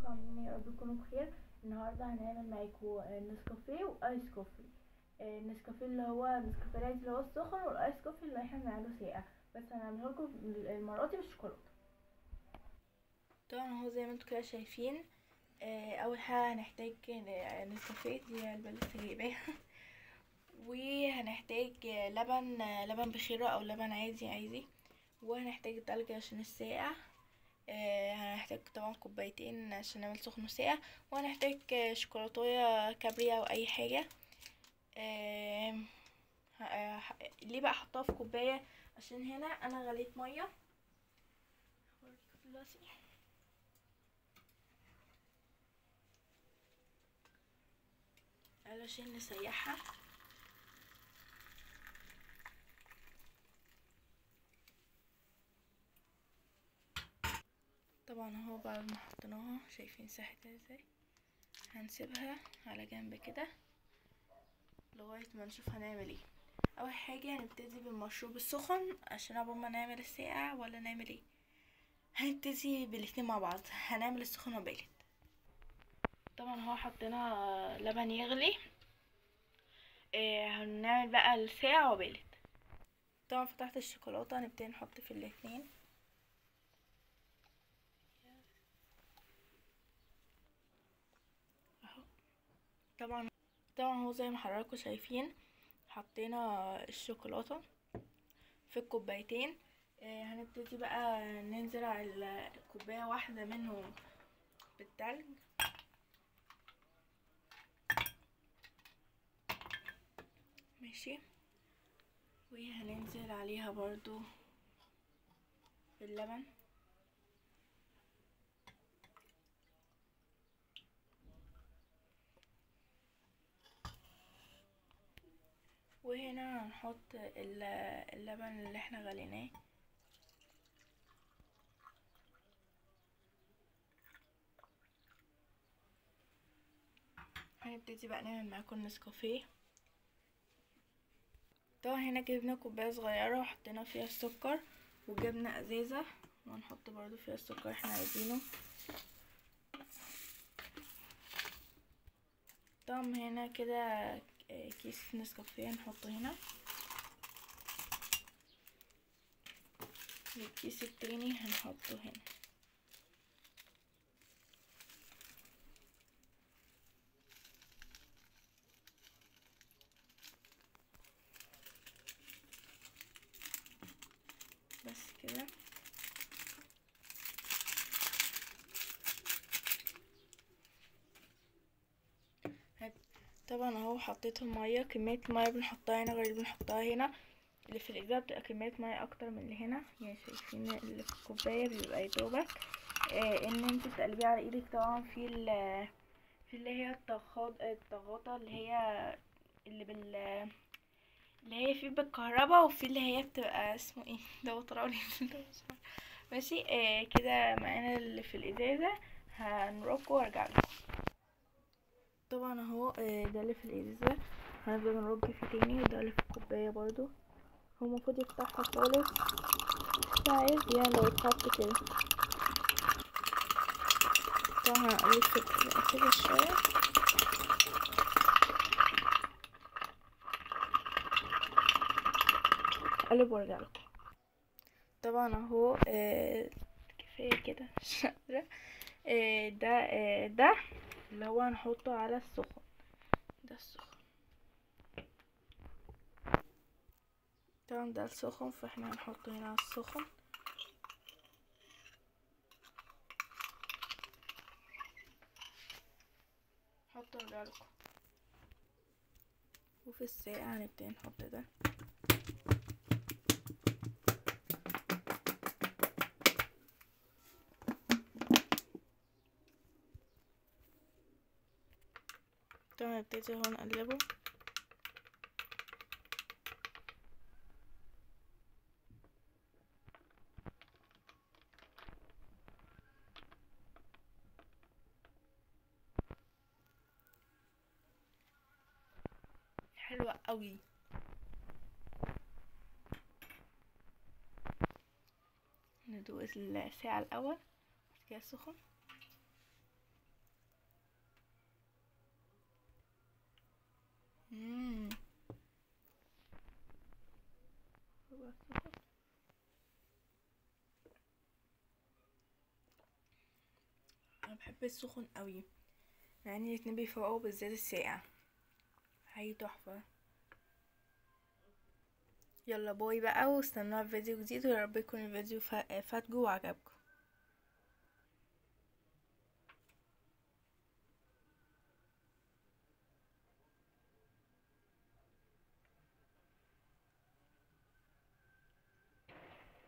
عاملين ايه يا رب تكونوا بخير النهارده هنعمل معاكم آه، نسكافيه وايس كوفي آه، النسكافيه اللي هو النسكافيه العادي اللي هو السخن والايس كوفي اللي احنا بنعمله ساقع بس هنعمله لكم المره دي بالشوكولاته طبعا اهو زي ما انتوا كده شايفين آه، اول حاجه هنحتاج آه، نسكافيه دي علبه لسه جايباها وهنحتاج آه، لبن آه، لبن بخيره او لبن عادي عادي وهنحتاج تلج عشان الساقع آه، هنحتاج طبعا كوبايتين عشان نعمل سخن وساقع وهنحتاج آه، شوكولاتايه كابري او اي حاجه آم، ه- آه، ح- ليه بقى احطها في كوبايه عشان هنا انا غليت ميه هوريكم دلوقتي علشان نسيحها طبعا اهو بعد ما حطيناها شايفين ساحتها ازاي هنسيبها على جنب كده لغاية ما نشوف هنعمل ايه اول حاجة هنبتدي بالمشروب السخن عشان قبل ما نعمل الساقع ولا نعمل ايه هنبتدي بالاتنين مع بعض هنعمل السخن وبارد طبعا هو حطينا لبن يغلي إيه هنعمل بقى الساقع وبارد طبعا فتحت الشوكولاتة هنبتدي نحط في الاتنين اهو طبعا طبعا هو زي ما حضراتكم شايفين حطينا الشوكولاتة في الكوبايتين آه، هنبتدي بقى ننزل على ال- الكوباية واحدة منهم بالتلج ماشي وهننزل عليها برضو باللبن وهنا هنحط ال- اللبن اللي احنا غليناه هنبتدي بقى نعمل معاكم نسكافيه طبعا هنا جبنا كوباية صغيرة وحطينا فيها السكر وجبنا ازازة وهنحط برضو فيها السكر احنا عايزينه طبعا هنا كده كيس نسكافيه نحطه هنا والكيس التاني هنحطه هنا بس كده هت- طبعا اهو حطيت المية كمية المية بنحطها هنا غير اللي بنحطها هنا اللي في الازازة بتبقى كمية مية اكتر من اللي هنا يعني شايفين اللي في الكوباية بيبقى يدوبك آه ان انت تقلبيه على ايدك طبعا في ال في اللي هي الطغاط الطغاطة اللي هي اللي بال اللي هي في بالكهرباء وفي اللي هي بتبقى اسمه ايه ده طلعولي ماشي آه كده معانا اللي في الازازة هنركه وارجع لكم طبعا اهو آه، ده اللي في الازازة هنفضل نرج فيه تاني وده اللي في الكوباية برضو هو المفروض يفتحها خالص مش عايز يعني لو اتحط كده طبعا هنقلب كده كده شوية اقلب وارجع لكم طبعا اهو آه، كفاية كده مش قادرة آه، ده آه، ده اللي هو هنحطه على السخن ده السخن طبعا ده السخن فاحنا هنحطه هنا على السخن حطه وارجع لكم وفي الساقع هنبتدي نحط ده طبعا نبتدي اهو نقلبه حلوة قوي ندوق الساعة الأول بعد كده السخن مم. انا بحب السخن قوي يعني الاتنين بيفوقوا بالذات الساقع هي تحفة يلا باي بقى واستنوا فيديو جديد ويا رب يكون الفيديو فا- فاتكم وعجبكم